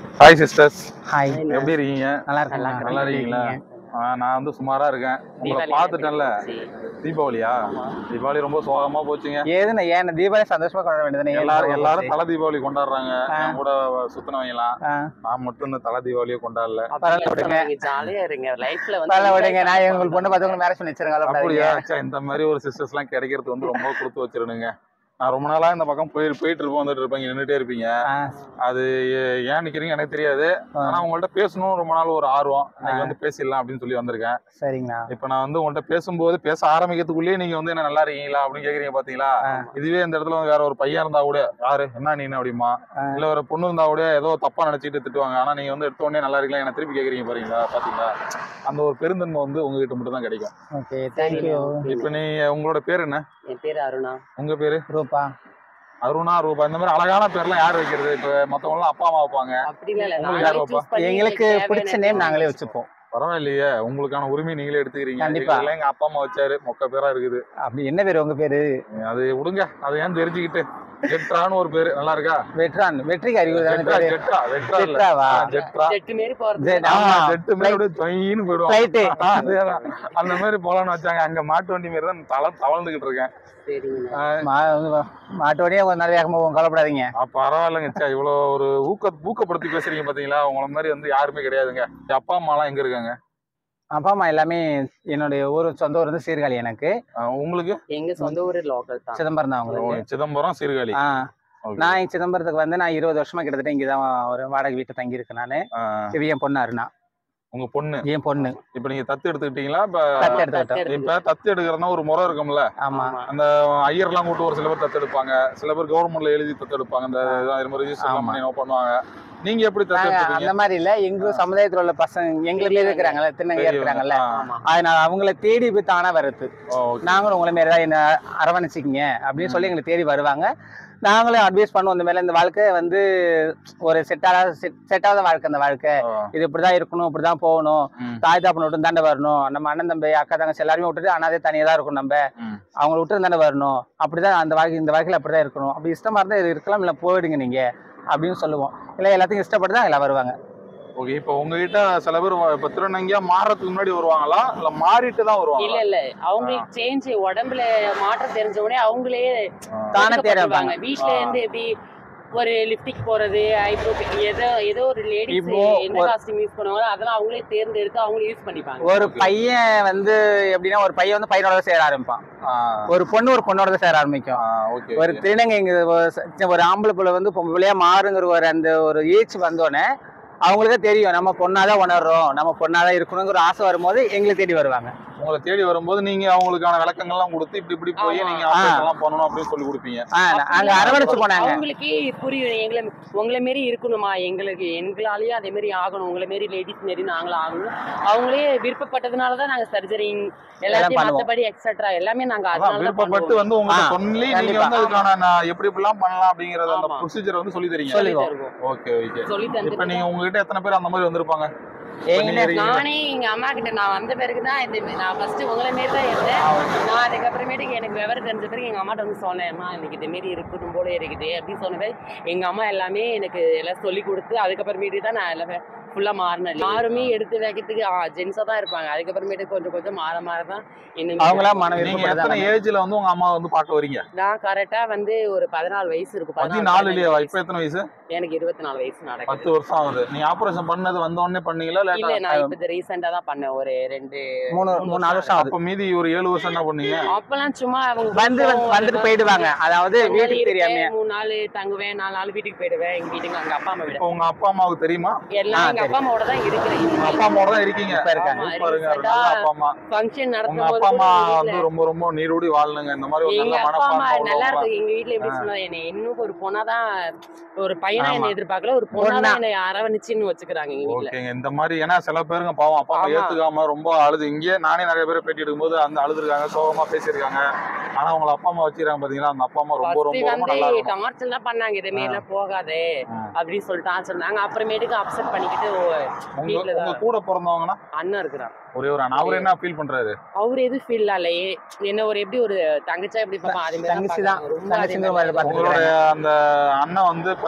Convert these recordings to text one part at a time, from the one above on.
Hi sisters hi எப்படி இருக்கீங்க நல்லா இருக்கேன் நல்லா இருக்கீங்களா ஆ, நான் வந்து சுமாரா இருக்கேன் உங்களை பார்த்துட்டேன்ல தீபாவளியா தீபாவளி ரொம்ப சோகமா போச்சுங்க ஏதுண்ணே ஏன் தீபாவளி சந்தோஷமா கொண்டாட வேண்டியதுண்ணே எல்லாரும் எல்லாரும் தலை தீபாவளி கொண்டாடுறாங்க என் கூட சுத்தினவங்கலாம் நான் மட்டும் இந்த தலை தீபாவளியை கொண்டாடல பரவாயில்ல விடுங்க ஜாலியா இருங்க லைஃப்ல பரவாயில்ல விடுங்க நான் உங்களுக்கு பொண்ணு பார்த்து மேரேஜ் பண்ணி வச்சிருங்க அப்படியா கவலைப்படாதீங்க. ச்சே, இந்த மாதிரி ஒரு சிஸ்டர்ஸ் எல்லாம் கிடைக்கிறது வந்து ரொம்ப கொடுத்து வச்சிருனுங்க நான் ரொம்ப நாளா இந்த பக்கம் போய் போயிட்டு இருப்போம் வந்துட்டு இருப்பேன் நின்றுட்டே இருப்பீங்க ஆ, அது ஏ- ஏன் நிக்கிறீங்க எனக்கு தெரியாது ஆனா உங்கள்ட்ட பேசணும் ரொம்ப நாள் ஒரு ஆர்வம் இன்னைக்கு வந்து பேசிடலாம் அப்படின்னு சொல்லி வந்திருக்கேன் சரிங்கண்ணா இப்ப நான் வந்து உங்கள்ட்ட பேசும்போது பேச ஆரம்பிக்கிறதுக்குள்ளேயே நீங்க வந்து என்ன நல்லா இருக்கீங்களா அப்படின்னு கேக்குறீங்க பாத்தீங்களா ஆ. இதுவே இந்த இடத்துல வந்து வேற ஒரு பையன் இருந்தா கூட யாரு என்ன நீ அப்படிமா ஆ. இல்ல ஒரு பொண்ணு இருந்தா கூட ஏதோ தப்பா நினைச்சிட்டு திட்டுவாங்க ஆனா நீங்க வந்து எடுத்த உடனே நல்லா இருக்கலாம் என்ன திருப்பி கேக்குறீங்க பாருங்களா பாத்தீங்களா அந்த ஒரு பெருந்தன்மை வந்து உங்ககிட்ட மட்டும் தான் கிடைக்கும் ஓகே தேங்க்யூ இப்ப நீ உங்களோட பேர் என்ன என் பேரு அருணா உங்க பேரு ரூபா அருணா ரூபா இந்த மாதிரி அழகான பேர்லாம் யார் வைக்கிறது இப்ப மத்தவங்க எல்லாம் அப்பா அம்மா வைப்பாங்க அப்படி இல்ல உங்களுக்கு யார் வைப்பா? எங்களுக்கு பிடிச்ச நேம் நாங்களே வச்சுப்போம் பரவாயில்லையே உங்களுக்கான உரிமை நீங்களே எடுத்துக்கிறீங்க கண்டிப்பா. எங்களுக்கெல்லாம் எங்க அப்பா அம்மா வச்சாரு மொக்க பேரா இருக்குது அப்படி என்ன பேரு உங்க பேரு அது விடுங்க அதை ஏன் தெரிஞ்சுக்கிட்டு ஜெட்ரான்னு ஒரு பேரு நல்லா இருக்கா வெட்ரான் வெற்றிக்கு அறிவு தானே ஜெட்ரா பேரு ஜெட்ரா வெட்ரா இல்ல ஜெட்ராவா ஆ, ஜெட்ரா செட்டு மாரி போறது ஜெட்- ஆமா ஆமா ஜெட்டு மேல அப்படியே தொயின்னு போயிடுவோம் Flight. ஆ, அதேதான். அந்த மாதிரி போலான்னு வச்சாங்க அங்க மாட்டு வண்டி மாதிரி தான் தள தவழ்ந்துகிட்டு இருக்கேன் சரிங்கண்ணா ஆ, மா- மாட்டோடய ஒரு நாள் வேகமா போகும் கவலைப்படாதீங்க ஆ, பரவாயில்லைங்க சே இவ்வளவு ஒரு ஊக்க ஊக்கப்படுத்தி பேசுறீங்க பாத்தீங்களா உங்கள மாதிரி வந்து யாருமே கிடையாதுங்க என் அப்பா அம்மா எல்லாம் எங்க இருக்காங்க அப்பா அம்மா எல்லாமே என்னுடைய ஊர் சொந்த ஊர் வந்து சீர்காழி எனக்கு ஆ, உங்களுக்கு எங்க சொந்த ஊரு லோக்கல் தான் சிதம்பரம் தான் ஓ, அவங்களுக்கு சிதம்பரம் சீர்காழி ஆ Okay. நான் இங்க சிதம்பரத்துக்கு வந்து நான் இருபது வருஷமா கிட்டத்தட்ட இங்கே தான் ஒரு வாடகை வீட்டில் தங்கியிருக்கேன் நான் ஆ, இது என் பொண்ணு அருணா உங்க பொண்ணு என் பொண்ணு இப்ப நீங்க தத்து எடுத்துக்கிட்டீங்களா இப்ப தத்து எடுத்துக்கிட்டோம் இப்ப தத்து எடுக்கிறதுனா ஒரு முறை இருக்கும்ல ஆமா அந்த ஐயர்லாம் கூட்டு ஒரு சில பேர் தத்து எடுப்பாங்க சில பேர் கவர்மெண்ட்ல எழுதி தத்து எடுப்பாங்க இந்த இது மாதிரி ரெஜிஸ்டர் ஆமா. பண்ணி பண்ணுவாங்க நீங்க எப்படி தத்து நாங்க எடுத்துப்பீங்க அந்த மாதிரி இல்ல எங்க சமுதாயத்துல உள்ள பசங்க எங்களுக்கு இருக்கிறாங்கல்ல திருநங்கையா இருக்கிறாங்கல்ல ஆமா அதனால அவங்கள தேடி போய் தானா வருது ஓகே நாங்களும் உங்களை மாரி தான் என்ன அரவணைச்சிக்கிங்க அப்படின்னு சொல்லி எங்களை தேடி வருவாங்க நாங்களும் அட்வைஸ் பண்ணுவோம் இந்த மாதிரி இந்த வாழ்க்கை வந்து ஒரு செட் ஆகாத செட் ஆகாத வாழ்க்கை அந்த வாழ்க்கை இது இப்படிதான் இருக்கணும் இப்படிதான் போகணும் ம். தாய் தாப்பனை விட்டு தாண்டை வரணும் நம்ம அண்ணன் தம்பி அக்கா தங்கச்சி எல்லாருமே விட்டுட்டு அனாதே தனியாக தான் இருக்கும் நம்ம ம். அவங்கள விட்டு தானே வரணும் அப்படிதான் அந்த வாழ்க்கை இந்த வாழ்க்கையில அப்படிதான் இருக்கணும் அப்படி இஷ்டமா இருந்தா இது இருக்கலாம் இல்லை போயிடுங்க நீங்க அப்படின்னு சொல்லுவோம் இல்லை எல்லாத்தையும் இஷ்டப்பட்டு தான் எல்லாம் வருவாங்க ஓகே இப்போ உங்ககிட்ட சில பேர் வ- இப்ப திருநங்கையா மாறதுக்கு முன்னாடி வருவாங்களா இல்ல மாறிட்டு தான் இல்ல வருவாங்களா இல்ல அவங்களுக்கு சேஞ்ச் உடம்புல மாற்றம் தெரிஞ்ச உடனே அவங்களே தானே தேட ஒதுக்கப்படுவாங்க. வீட்ல ஆ. இருந்து எப்படி ஒரு லிப்டிக் போறது ஐப்ரோ ஏதோ ஏதோ ஒரு லேடிஸ் இப்போ என்ன ஒரு- காஸ்டியூம் யூஸ் பண்ணுவாங்களோ அதெல்லாம் அவங்களே தேர்ந்தெடுத்து அவங்களே யூஸ் பண்ணிப்பாங்க ஒரு Okay. பையன் வந்து எப்படின்னா ஒரு பையன் வந்து பையனோட தான் சேர ஆரம்பிப்பான் ஒரு பொண்ணு ஒரு பொண்ணோட தான் சேர ஆரம்பிக்கும் ஓகே ஒரு திருநங்கை இங்க ஒரு ச- ஒரு ஆம்பளை புள்ள வந்து பொம்பளையா மாறுங்கிற ஒரு அந்த ஒரு ஏஜ் வந்தோடனே அவங்களுக்கே தெரியும் நம்ம பொண்ணாதான் உணர்றோம் நம்ம பொண்ணாதான் இருக்கணுங்கிற ஒரு ஆசை வரும்போது எங்களை தேடி வருவாங்க உங்களை தேடி வரும்போது நீங்க அவங்களுக்கான விளக்கங்கள்லாம் கொடுத்து இப்படி இப்படி போய் ஆமா. நீங்க ஆ. operate எல்லாம் பண்ணணும் அப்படின்னு சொல்லி கொடுப்பீங்க ஆ, அங்க அரவணைச்சு போனாங்க அவங்களுக்கே புரியும் எங்களை உங்களை மாரி இருக்கணுமா எங்களுக்கு எங்களாலேயே அதே மாதிரி ஆகணும் உங்களை மாரி லேடிஸ் மாரி நாங்களும் ஆகணும் அவங்களே விருப்பப்பட்டதுனால தான் நாங்க சர்ஜரி எல்லாத்தையும் பண்ணுவோம். மத்தபடி எக்ஸெட்ரா எல்லாமே நாங்க அதான் அதனால தான் விருப்பப்பட்டு பண்ணுவோம். வந்து உங்களுக்கு ஆ, சொல்லி நீங்க கண்டிப்பா. வந்து அதுக்கான நான் எப்படி இப்படிலாம் பண்ணலாம் அப்படிங்கறத அந்த ஆமா. ப்ரொசீஜர் வந்து சொல்லி தரீங்க சொல்லி சொல்லி தருவோம். ஓகே ஓகே சொல்லி இப்ப தந்துட்டு நீங்க உங்ககிட்ட எத்தனை பேர் அந்த மாதிரி வந்திருப்பாங்க எங்கிட்ட நீங்க- நானே எங்க அம்மா கிட்ட நான் வந்த பிறகு தான் இந்த நான் ஃபர்ஸ்ட் உங்களை மாரி தான் இருந்தேன் நான் அதுக்கப்புறமேட்டுக்கு எனக்கு விவரம் தெரிஞ்ச பிறகு எங்க அம்மாட்ட வந்து சொன்னேன் அம்மா எனக்கு இதே மாரி இருக்கணும் போல இருக்குது அப்படின்னு சொன்ன பிறகு எங்க அம்மா எல்லாமே எனக்கு எல்லாம் சொல்லி கொடுத்து அதுக்கப்புறமேட்டு தான் நான் எல்லாம் ஃபுல்லா மாறினேன் யாருமே எடுத்து வைக்கிறதுக்கு ஜென்ஸா தான் இருப்பாங்க அதுக்கப்புறமேட்டு கொஞ்சம் கொஞ்சம் மாற மாற தான் இன்னும் அவங்களா மன நீங்க எத்தனை விருப்பப்படுறாங்க ஏஜ்ல வந்து உங்க அம்மா வந்து பார்க்க வரீங்க நான் கரெக்டா வந்து ஒரு பதினாலு வயசு இருக்கும் பதினாலுலயே பதினாலு இப்ப எத்தனை வயசு எனக்கு இருபத்தி நாலு வயசு நடக்குது பத்து வருஷம் ஆகுது நீங்க ஆபரேஷன் பண்ணது வந்த உடனே பண்ணீங்களா இல்ல லேட்டா நான் இப்ப ரீசெண்டா தான் பண்ணேன் ஒரு ரெண்டு மூணு மூணு நாலு வருஷம் ஆகுது அப்ப மீதி ஒரு ஏழு வருஷம் என்ன பண்ணீங்க அப்பெல்லாம் சும்மா அவங்க வந்து வந்து- வந்துட்டு போயிடுவாங்க அதாவது ஒரு நாள் வீட்டுக்கு தெரியாம இருப்பேன், மூணு நாள் தங்குவேன் நாலு நாள் வீட்டுக்கு போயிடுவேன் எங்க வீட்டுக்கு அங்க அப்பா அம்மா விட இப்ப உங்க அப்பா அம்மாவுக்கு தெரியுமா எல்லாம் ஆ, எங்க சரி. அப்பா அம்மாவோட தான் இருக்கிறேன் உங்க அப்பா அம்மாவோட தான் இருக்கீங்க இப்ப இருக்காங்க. ஆமா, சூப்பருங்க recent நல்ல ஆ அப்பா அம்மா ஃபங்க்ஷன் உங்க நடத்தும் போது அப்பா அம்மா கூட வந்து வீட்ல- ரொம்ப ரொம்ப நீரோடி வாழணுங்க இந்த மாதிரி ஒரு எங்க நல்ல அப்பா அம்மா மனப்பான்மை நல்லா உள்ளவங்களா. இருக்கு எங்க வீட்ல எப்படி ஆ. சொன்னா என்னை இன்னும் ஒரு பொண்ணாதான் ஒரு பையனா ஆமா. என்ன எதிர்பார்க்கல ஒரு பொண்ணா பொண்ணா. தான் என்னை அரவணைச்சுன்னு வச்சுக்கிறாங்க எங்க வீட்ல ஓகேங்க இந்த மாதிரி ஏன்னா சில பேருங்க பாவம் அப்பா அம்மா ஆமா. ஏத்துக்காம ரொம்ப அழுது இங்கே நானே நிறைய பேர் பேட்டி எடுக்கும்போது அந்த அழுதுருக்காங்க சோகமா பேசியிருக்காங்க ஆனா உங்களை அப்பா அம்மா வச்சிருக்காங்க பாத்தீங்களா அந்த அப்பா அம்மா ரொம்ப ஃபர்ஸ்ட் ரொம்ப ரொம்ப வந்து நல்லா இருக்கும் டார்ச்சல் தான் பண்ணாங்க இதுமே எல்லாம் போகாதே ஆ. அப்படின்னு சொல்லிட்டு சொன்னாங்க அப்புறமேட்டுக்கு அப்செட் பண்ணிக்கிட்டு ஓ, உங்க வீட்ல உங்க தான் கூட பிறந்தவங்கன்னா அண்ணன் இருக்கிறான் ஒரே ஒரு அண்ணா. அவரு என்ன ஃபீல் பண்றாரு அவர் எதுவும் ஃபீல் ஆகலையே என்ன ஒரு எப்படி ஒரு தங்கச்சா எப்படி பார்ப்பான் அதே மாதிரி தங்கச்சி தான். பார்க்கறாங்க. ரொம்ப அதே தங்கச்சிங்கிற மாதிரி மாதிரி பார்த்துட்டு உங்களோட அந்த அண்ணன் வந்து இப்ப கல்யாணம் ஆயிடுச்சு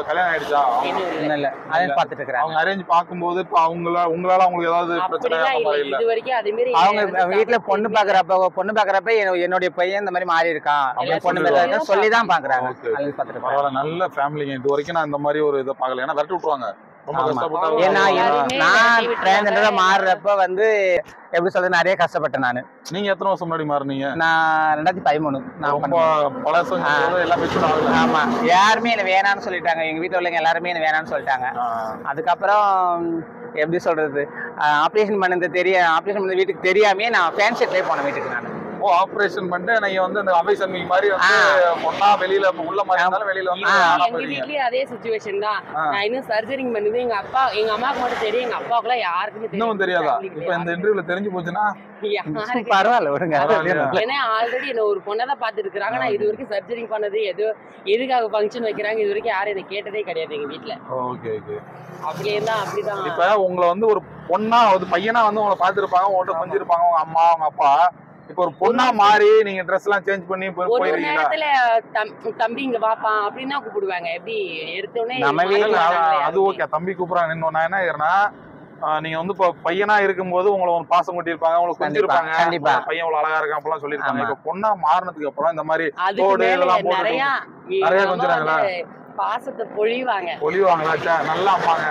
ஆயிடுச்சா இன்னும் இல்லை இன்னும் இல்ல அலைன்ஸ் பார்த்துட்டு இருக்கிறாங்க அவங்க அரேஞ்ச் பார்க்கும்போது இப்போ அவங்கள உங்களால அவங்களுக்கு ஏதாவது பிரச்சனை அப்படிலாம் அந்த இல்லை மாதிரி இல்ல இது வரைக்கும் அது மாதிரி அவங்க வீட்டுல பொண்ணு பாக்குறப்ப பொண்ணு பாக்குறப்ப என்- என்னுடைய பையன் இந்த மாதிரி மாறி இருக்கான் அப்படியே என் பொண்ணு சொல்லிடுவாங்க. மாதிரி இருக்கான் சொல்லி தான் பாக்குறாங்க Okay, okay. அலைன்ஸ் பார்த்துட்டு இருக்காங்க. பரவாயில்ல நல்ல ஃபேமிலிங்க இது வரைக்கும் நான் இந்த மாதிரி ஒரு இதை பார்க்கல ஏன்னா விரட்டி விட்டுருவாங்க ரொம்ப ஆமா. கஷ்டப்பட்டா அவங்க ஏன்னா எல்லாருமே நான் விரட்டி விட்டுறாங்க. டிரான்ஸ்ஜெண்டரா மாறுறப்ப வந்து எப்படி சொல்றது நிறைய கஷ்டப்பட்டேன் நான் நீங்க எத்தனை வருஷம் முன்னாடி மாறுனீங்க நான் ரெண்டாயிரத்தி பதிமூணு நான் ரொம்ப பண்ணேன். பழசம் எல்லாம் மெச்சூர் ஆகல ஆமா யாருமே என்ன வேணாம்னு சொல்லிட்டாங்க எங்க வீட்டுல உள்ளவங்க எல்லாருமே என்ன வேணாம்னு சொல்லிட்டாங்க ஆ. அதுக்கப்புறம் எப்படி சொல்றது ஆப்ரேஷன் பண்ணது தெரிய ஆப்ரேஷன் பண்ணது வீட்டுக்கு தெரியாமே நான் ஃபேன் ஷர்ட்லேயே போனேன் வீட்டுக்கு நான் ஓ ஆபரேஷன் பண்ணிட்டு நீங்க வந்து அந்த அவை சன்மி மாதிரி வந்து ஒன்னா வெளியில இப்ப உள்ள மாதிரி இருந்தாலும் வெளியில வந்து ஆ. ஆனா எங்க போயிருவீங்க. வீட்லயும் அதே சுச்சுவேஷன் தான் ஆ. நான் இன்னும் சர்ஜரிங் பண்ணுது எங்க அப்பா எங்க அம்மாவுக்கு மட்டும் தெரியும் எங்க அப்பாவுக்குலாம் யாருக்குமே தெரியும் இன்னும் தெரியாதா இப்ப இந்த இன்டர்வியூல தெரிஞ்சு போச்சுன்னா யாருக்கு பரவாயில்ல விடுங்க பரவாயில்லையா? ஏன்னா ஆல்ரெடி என்ன ஒரு பொண்ணை தான் பார்த்துட்டு இருக்காங்க நான் இது வரைக்கும் சர்ஜரிங் பண்ணது எது எதுக்காக ஃபங்க்ஷன் வைக்கிறாங்க இது வரைக்கும் யாரும் என்னை கேட்டதே கிடையாது எங்க வீட்ல ஓகே ஓகே அப்படியே தான் அப்படிதான் இப்ப உங்களை வந்து ஒரு பொண்ணா ஒரு பையனா வந்து உங்களை பாத்துருப்பாங்க உங்கள்கிட்ட கொஞ்சிருப்பாங்க உங்க அம்மா உங்க அப்பா இப்ப ஒரு பொண்ணா மாறி நீங்க ட்ரெஸ் எல்லாம் சேஞ்ச் பண்ணி போய் ஒரு ஒரு போயிருக்கீங்களா நேரத்துல தம்- தம்பி இங்க வாப்பான் அப்படின்னு தான் கூப்பிடுவாங்க எப்படி எடுத்தோடனே நம்ம இல்ல, இல்ல, மாட்டிக்கிறாங்களே அது- அது அதுக்கு. ஓகே தம்பி கூப்பிடுறாங்க இன்னும் நான் என்ன கேக்குறேன்னா ஆஹ் நீங்க வந்து இப்போ பையனா இருக்கும்போது உங்களை ஒரு பாசம் கொட்டிருப்பாங்க உங்களை கண்டிப்பா, கொஞ்சிருப்பாங்க கண்டிப்பா. உங்க பையன் இவ்வளவு அழகா இருக்கான் அப்பெல்லாம் சொல்லிருப்பாங்க ஆமா. இப்ப பொண்ணா மாறினதுக்கு அப்புறம் இந்த மாதிரி அதுக்கு தோடு மேல இதெல்லாம் போட்டுட்டு நிறைய நிறைய எங்க அம்மா கொஞ்சுறாங்களா? வந்து பாசத்தை பொழிவாங்க ஒளிவாங்களா ச்சே, நல்லா அம்மாங்க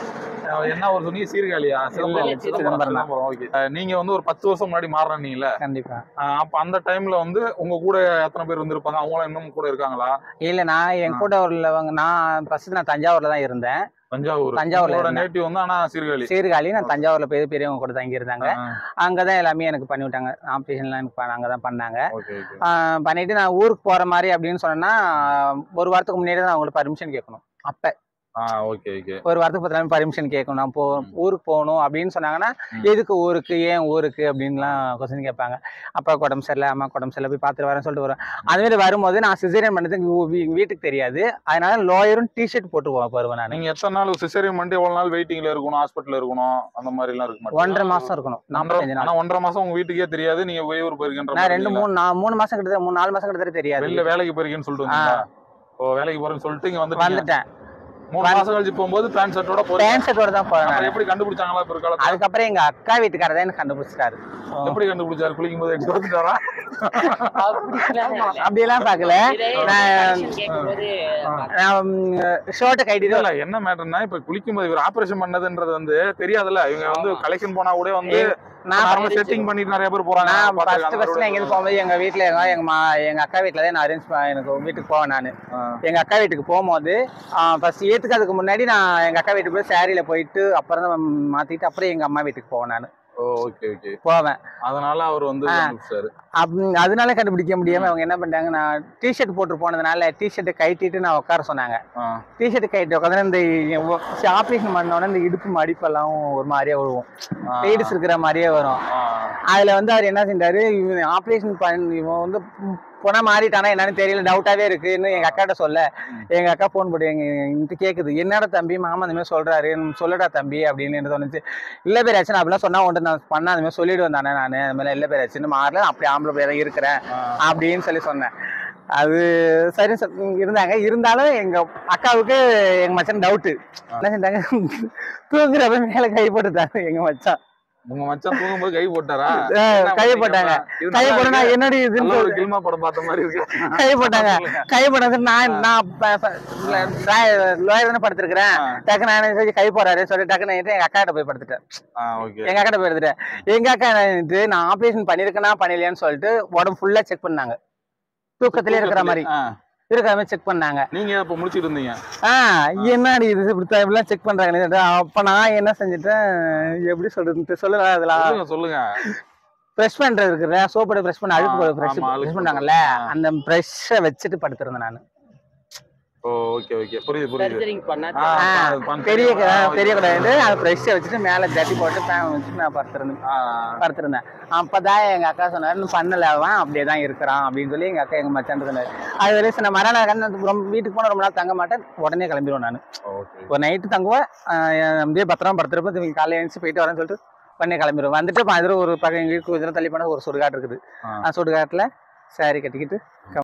அஹ் என்ன ஒரு சொன்னீங்க சீர்காழியா சிதம்பரம் இல்ல, சிதம்பரம் சிதம்பரம் தான். சிதம்பரம் ஓகே அஹ் நீங்க வந்து ஒரு பத்து வருஷம் முன்னாடி மாறினீங்கல்ல கண்டிப்பா அப்ப அந்த டைம்ல வந்து உங்க கூட எத்தனை பேர் இருந்திருப்பாங்க அவங்களும் இன்னும் கூட இருக்காங்களா இல்ல நான் என் கூட உள்ளவங்க நான் ஃபர்ஸ்ட் நான் தஞ்சாவூர்ல தான் இருந்தேன் தஞ்சாவூர் தஞ்சாவூர்ல உங்களோட இருந்தேன். நேட்டிவ் வந்து ஆனா சீர்காழி சீர்காழி நான் தஞ்சாவூர்ல பெரிய பெரியவங்க கூட தங்கி இருந்தாங்க ஆஹ் அங்கதான் எல்லாமே எனக்கு பண்ணி விட்டாங்க ஆப்ரேஷன்லாம் எனக்கு ப- அங்கதான் பண்ணாங்க ஓகே ஓகே ஆஹ் பண்ணிட்டு நான் ஊருக்கு போற மாதிரி அப்படின்னு சொன்னேன்னா ஒரு வாரத்துக்கு முன்னாடி தான் அவங்களுக்கு பர்மிஷன் கேட்கணும் அப்ப ஆ ஓகே ஓகே ஒரு வாரத்துக்கு பத்து பர்மிஷன் கேட்கணும் நான் போ ஊருக்கு போகணும் அப்படின்னு சொன்னாங்கன்னா ம். எதுக்கு ஊருக்கு ஏன் ஊருக்கு அப்படின்லாம் கொஸ்டின் கேட்பாங்க அப்பா உடம்பு சரியில்லை அம்மா உடம்பு சரியில்லை போய் பார்த்துட்டு வரேன்னு சொல்லிட்டு வருவேன் அது மாதிரி வரும்போது நான் சிசேரியன் பண்ணது எங்க வீ- எங்க வீட்டுக்கு தெரியாது அதனால லோயரும் டிஷர்ட் போட்டு போ- வருவேன் நான் நீங்க எத்தனை நாள் சிசேரியன் பண்ணிட்டு எவ்வளவு நாள் வெயிட்டிங்ல இருக்கணும் ஹாஸ்பிட்டல்ல இருக்கணும் அந்த மாதிரி எல்லாம் இருக்கு மாட்டீங்களா? ஒன்றரை மாசம் இருக்கணும் நாற்பத்தஞ்சு ஒன்றரை- நாள் ஆனா ஒன்றரை மாசம் உங்க வீட்டுக்கே தெரியாது நீங்க வெளியூர் போயிருக்கின்ற நான் ரெண்டு மூணு நான் மூணு மாசம் கிட்ட மூணு நாலு மாசம் கிட்ட தெரியாது வெளில வேலைக்கு போயிருக்கேன்னு சொல்லிட்டு வந்தீங்களா ஓ வேலைக்கு போறேன்னு சொல்லிட்டு இங்க வந்து வந்துட்டேன் மூணு மாசம் கழிச்சு போகும்போது பேண்ட் ஷர்ட்டோட போறீங்க பேண்ட் ஷர்ட்டோட தான் போறேன் அப்புறம் நான். எப்படி கண்டுபிடிச்சாங்களா இப்ப காலத்துல அதுக்கப்புறம் எங்க அக்கா வீட்டுக்காரர் தான் எனக்கு கண்டுபிடிச்சிட்டாரு எப்படி கண்டுபிடிச்சாரு குளிக்கும் போது எடுத்து வந்துட்டாரா அப்படிலாம் இல்லை. அப்படியெல்லாம் பார்க்கல இதே நான் connection கேட்கும்போது நான் ஷர்ட்டை கைட்டிட்டு இல்ல என்ன மேட்டர்னா இப்ப குளிக்கும் போது இவர் ஆபரேஷன் பண்ணதுன்றது வந்து தெரியாதுல்ல இவங்க வந்து ஆமா. கலெக்ஷன் போனா கூட வந்து நான் நார்மல் செட்டிங் பண்ணிட்டு நிறைய பேர் போறாங்க நான் பார்த்திருக்கேன். ஃபர்ஸ்ட் அந்த ஃபர்ஸ்ட் road எங்கேருந்து போகும்போது எங்க வீட்ல எங்க எங்க மா எங்க அக்கா வீட்ல தான் நான் அரேஞ்ச் எனக்கு வீட்டுக்கு போவேன் நான் ஆ. எங்க அக்கா வீட்டுக்கு போகும்போது ஃபர்ஸ்ட் ஏத்துக்கிறதுக்கு முன்னாடி நான் எங்க அக்கா வீட்டுக்கு போய் சாரியில போயிட்டு அப்புறம் தான் மாத்திட்டு அப்புறம் எங்க அம்மா வீட்டுக்கு போவேன் நான் ஓ ஓகே ஓகே போவேன் அதனால அவர் வந்து ஆ. கண்டுபிடிச்சாரு அப் அதனால கண்டுபிடிக்க முடியாம அவங்க என்ன பண்ணிட்டாங்க நான் டிஷர்ட் போட்டு போனதுனால டிஷர்ட்டை கைட்டிட்டு நான் உட்கார சொன்னாங்க ஆ. டிஷர்ட் கைட்டு உட்காந்து இந்த ஆப்ரேஷன் பண்ணோடனே இந்த இடுப்பு மடிப்பெல்லாம் ஒரு மாதிரியே விழுவும் ஆ. பெய்டுஸ் இருக்கிற மாதிரியே வரும் ஆ. அதுல வந்து அவர் என்ன செஞ்சாரு இவன் ஆப்ரேஷன் பண்ணி இவன் வந்து போனா மாறிட்டானா என்னன்னு தெரியல டவுட்டாவே இருக்கு இன்னும் எங்க அக்காட்ட சொல்ல எங்க அக்கா ஃபோன் போட்டு எங்க எங்கிட்ட கேக்குது என்னடா தம்பி மாமா இந்த மாதிரி சொல்றாரு ம், சொல்லுடா தம்பி அப்படின்னு என்ன தோணுச்சு இல்ல பேர் ஆச்சு அப்படிலாம் சொன்னா உண்டு நான் பண்ண அந்த மாதிரி சொல்லிடுவேன் தானே நான் அந்த மாதிரி இல்ல பேர் ஆச்சுன்னு மாறல அப்படி ஆம்பளை பிள்ளையா தான் இருக்கிறேன் ஆ. அப்படின்னு சொல்லி சொன்னேன் அது சரி சொ- இருந்தாங்க இருந்தாலும் எங்க அக்காவுக்கு எங்க மச்சான் டவுட்டு என்ன செஞ்சாங்க தூங்குறப்ப மேல கை போட்டுட்டாங்க எங்க மச்சான் உங்க மச்சான் தூங்கும்போது கை போட்டாரா அஹ் என்ன கை பண்ணீங்க போட்டாங்க அப்புறம்? இது கை நல்லா போட்டா இருக்கு. என்னடி இதுன்னு நல்ல ஒரு சொல்லி- கில்மா படம் பார்த்த மாதிரி இருக்கு கை போட்டாங்க சொல்லுங்க. கை போட்டது நான் நான் லோயர் தானே படுத்திருக்கிறேன் ஆ. டக்குன்னு நான் சொல்லி கை போறாரு சொல்லி டக்குன்னு நைட்டு எங்க அக்கா கிட்ட போய் படுத்துட்டேன் ஆ ஓகே எங்க அக்கா கிட்ட போய் எடுத்துட்டேன் எங்க அக்கா இது நான் ஆபரேஷன் பண்ணிருக்கேனா பண்ணலையான்னு சொல்லிட்டு உடம்பு ஃபுல்லா செக் பண்ணாங்க தூக்கத்திலே இருக்கிற மாதிரி ஆ. இருக்கிற மாதிரி செக் பண்ணாங்க நீங்க இப்ப முடிச்சிட்டு இருந்தீங்க ஆ என்னடி இது இப்படி த- இப்படிலாம் செக் பண்றாங்க அப்ப நான் என்ன செஞ்சுட்டேன் எப்படி சொல்றது சொல்லல அதெல்லாம் சொல்லுங்க சொல்லுங்க ப்ரெஷ் பண்றது இருக்குல்ல சோப்போட ப்ரெஷ் பண்ண அழுக்கு ஆ, ப்ரெஷ் ஆமா, அழுக்கு ப்ரெஷ் பண்ணாங்கல்ல ஆ. அந்த ப்ரெஷ்ஷை வச்சுட்டு படுத்திருந்தேன் நான் ஓ ஓகே ஓகே புரியுது புரியுது சர்ஜரிங் பண்ணா ஆ, ஆ, அது பண்ண- பெரிய க- ஆ, பெரிய கிடையாது அந்த ப்ரெஷ்ஷை வச்சுட்டு மேலே ஜட்டி போட்டு ஃபேன் வச்சுட்டு நான் படுத்திருந்தேன் ஆ, படுத்திருந்தேன் அப்பதான் எங்க அக்கா சொன்னாரு "இன்னும் பண்ணல அவன் அப்படியே தான் இருக்கிறான் அப்படின்னு சொல்லி எங்க அக்கா எங்க மச்சான் சொன்னாரு அது வரையும் சொன்ன மறுநாள் கண்ணு ரொம்ப வீட்டுக்கு போன ரொம்ப நாள் தங்க மாட்டேன் உடனே கிளம்பிடுவேன் நான் ஓகே ஒரு நைட்டு தங்குவேன் ஆஹ் அப்படியே பத்திரமா படுத்துறப்ப இவங்க காலையில எழுந்துச்சு போயிட்டு வரேன்னு சொல்லிட்டு பண்ணி கிளம்பிடுவேன் வந்துட்டு அதில் ஒரு பக்கம் எங்க வீட்டுக்கு கொஞ்சம் தள்ளி போனால் ஒரு சுடுகாடு இருக்குது ஆ. அந்த சுடுகாட்டில் saree கட்டிக்கிட்டு